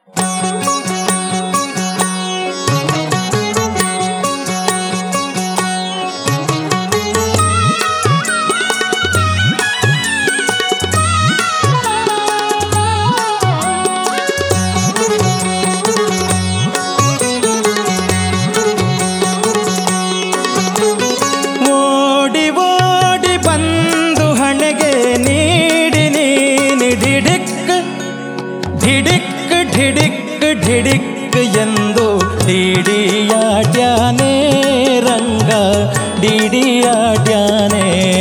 ಓಡಿ ಓಡಿ ಬಂದು ಹಣೆಗೆ ನೀಡಿ ನೀನಿ ಢಿಡಿಕ್ ಢಿಡಿಕ್ ಢಿಡಿಕ್ ಢಿಡಿಕ್ ಎಂದು ಡಿಡಿಯಾಡ್ಯಾನೆ ರಂಗ ಡಿಡಿಯಾಡ್ಯಾನೆ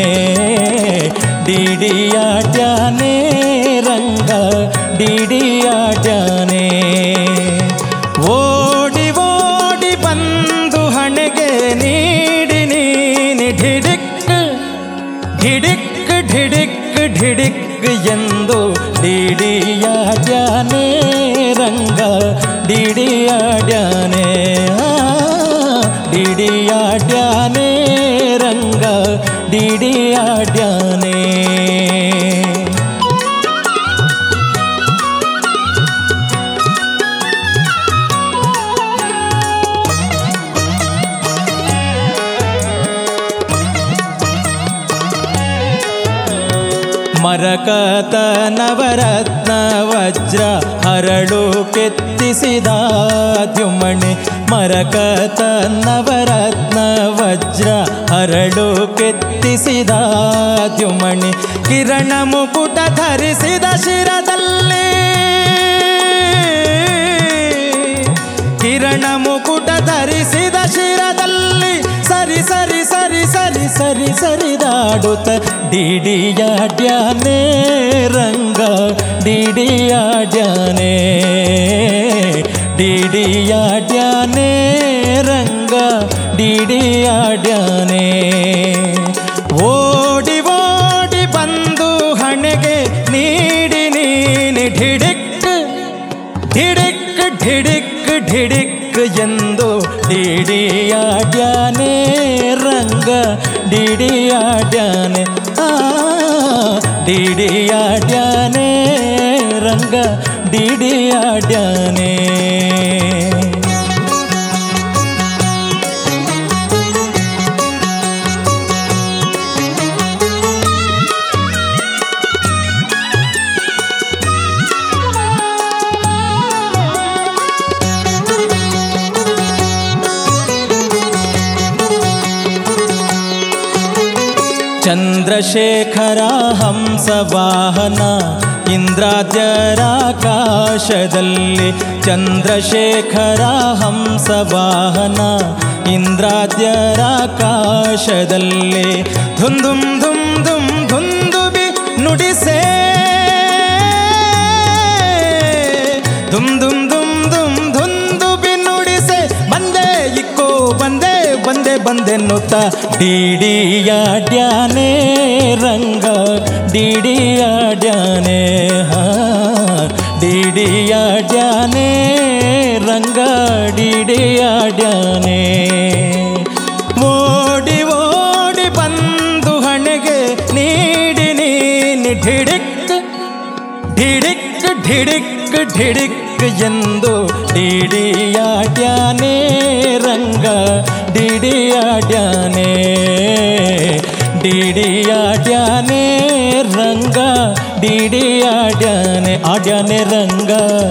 ಡಿಡಿಯಾಡ್ಯಾನೆ ರಂಗ ಡಿಡಿಯಾಡ್ಯಾನೆ ಓಡಿ ಓಡಿ ಬಂದು ಹಣೆಗೆ ನೀಡಿ ನೀನಿ ಢಿಡಿಕ್ ಢಿಡಿಕ್ ಢಿಡಿಕ್ ಢಿಡಿಕ್ ಎಂದು ಡಿಡಿಯಾಡ್ಯಾನೆ ರಂಗ ಡಿಡಿಯಾಡ್ಯಾನೆ ಆ, ಡಿಡಿಯಾಡ್ಯಾನೆ ರಂಗ ಡಿಡಿಯಾಡ್ಯಾನೆ ಮರಕತ ನವರತ್ನ ವಜ್ರ ಹರಳು ಕೆತ್ತಿಸಿದ ದ್ಯುಮಣಿ ಮರಕತ ನವರತ್ನ ವಜ್ರ ಹರಳು ಕೆತ್ತಿಸಿದ ದ್ಯುಮಣಿ ಕಿರಣ ಮುಕುಟ ಧರಿಸಿದ ಶಿರದಲ್ಲಿ ಕಿರಣ ಮುಕುಟ ಧರಿಸಿದ ಶಿರದಲ್ಲಿ ಸರಿ ಸರಿ ಸರಿ ಸರಿ ಸರಿ ಸರಿದಾಡುತ್ತ ಡಿಡಿಯಾಡ್ಯಾನೆ ರಂಗ ಡಿಡಿಯಾಡ್ಯಾನೆ ಡಿಡಿಯಾಡ್ಯಾನೆ ರಂಗ ಡಿಡಿಯಾಡ್ಯಾನೆ ಓಡಿ ಓಡಿ ಬಂದು ಹಣೆಗೆ ನೀಡಿ ನೀನಿ ಢಿಡಿಕ್ ಢಿಡಿಕ್ ಢಿಡಿಕ್ ಢಿಡಿಕ್ ಎಂದು ಡಿಡಿಯಾಡ್ಯಾನೆ ರಂಗ ಡಿಡಿಯಾಡ್ಯಾನೆ ಆ ಡಿಡಿಯಾಡ್ಯಾನೆ ರಂಗ ಡಿಡಿಯಾಡ್ಯಾನೆ ಚಂದ್ರಶೇಖರ ಹಂಸವಾಹನ ಇಂದ್ರಾದ್ಯರಾಕಾಶದಲ್ಲಿ ಚಂದ್ರಶೇಖರ ಹಂಸವಾಹನ ಇಂದ್ರಾದ್ಯರಾಕಾಶದಲ್ಲಿ ಧುಂದುಂ ಧುಂ ಧುಂ ಧುಂದುಬಿ ನುಡಿಸೇ ದುಮ್ ದುಮ್ ದುಮ್ ದುಮ್ ಧುಂದುಬಿ ನುಡಿಸೆ ಬಂದೆ ಇಕ್ಕೋ ಬಂದೆ ಬಂದೆ ಬಂದೆನ್ನುತ್ತ ಡಿಡಿಯಾಡ್ಯಾನೆ ರಂಗ ಡಿಡಿಯಾಡ್ಯಾನೆ ಹಾ ಡಿಡಿಯಾಡ್ಯಾನೆ ರಂಗ ಡಿಡಿಯಾಡ್ಯಾನೆ ಓಡಿ ಓಡಿ ಬಂದು ಹಣೆಗೆ ನೀಡಿ ನೀನಿ ಢಿಡಿಕ್ ಢಿಡಿಕ್ ಢಿಡಿಕ್ ಢಿಡಿಕ್ ಎಂದು ಡಿಡಿಯಾಡ್ಯಾನೆ ರಂಗ ಡಿಡಿಯಾಡ್ಯಾನೆ ಡಿಡಿಯಾಡ್ಯಾನೆ ರಂಗ ಡಿಡಿಯಾಡ್ಯಾನೆ ಆಡ್ಯಾನೆ ರಂಗ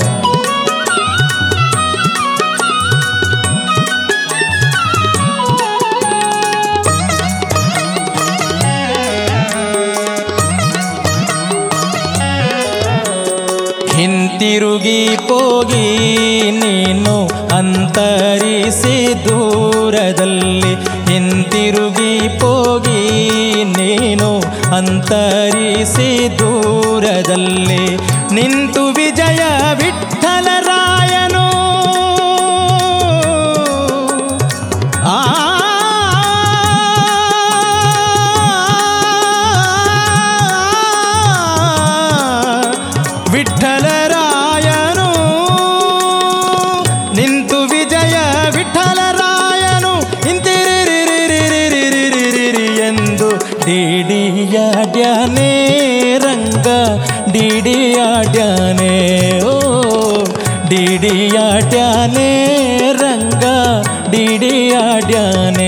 ಹಿಂತಿರುಗಿ ಹೋಗಿ ನೀನು ಅಂತರಿಸಿ ದೂರದಲ್ಲಿ ಹಿಂತಿರುಗಿ ಹೋಗಿ ನೀನು ಅಂತರಿಸಿ ದೂರದಲ್ಲಿ ನಿಂತು ವಿಜಯ ವಿಠಲರಾಯನು ಆ ವಿಠಲರಾಯನು ನಿಂತು ವಿಜಯ ವಿಠಲರಾಯನು ಇಂತಿರಿರಿರಿರಿರಿರಿರಿರಿರಿ ಎಂದು ಡಿಡಿಯಾಡ್ಯಾನೆ ರಂಗ ಡಿಡಿಯಾಡ್ಯಾನೆ ಓ ಡಿಡಿಯಾಡ್ಯಾನೆ ರಂಗ ಡಿಡಿಯಾಡ್ಯಾನೆ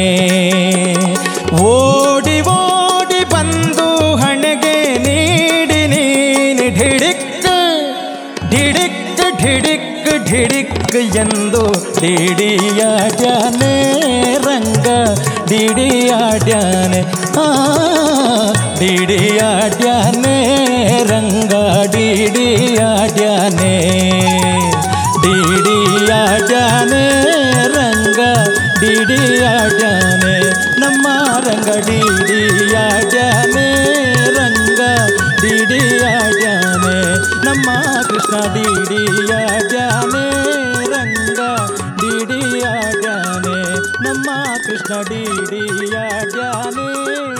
ಓಡಿ ಓಡಿ ಬಂದು ಹಣೆಗೆ ನೀಡಿ ನೀನಿ ಢಿಡಿಕ್ ಢಿಡಿಕ್ ಢಿಡಿಕ್ ಢಿಡಿಕ್ ಎಂದು ಡಿಡಿಯಾಡ್ಯಾನೆ ರಂಗ ಡಿಡಿಯಾಡ್ಯಾನೆ ಆ ಡಿಡಿಯಾಡ್ಯಾನೆ ರಂಗ ಡಿಡಿಯಾಡ್ಯಾನೆ ಡಿಡಿಯಾಡ್ಯಾನೆ ರಂಗ ಡಿಡಿಯಾಡ್ಯಾನೆ ನಮ್ಮ ರಂಗ ಡಿಡಿಯಾಡ್ಯಾನೆ ರಂಗ ಡಿಡಿಯಾಡ್ಯಾನೆ ನಮ್ಮ ಕೃಷ್ಣ ಡಿಡಿಯಾಡ್ಯಾನೆ ರಂಗ ಡಿಡಿಯಾಡ್ಯಾನೆ ನಮ್ಮ ಕೃಷ್ಣ ಡಿಡಿಯಾಡ್ಯಾನೆ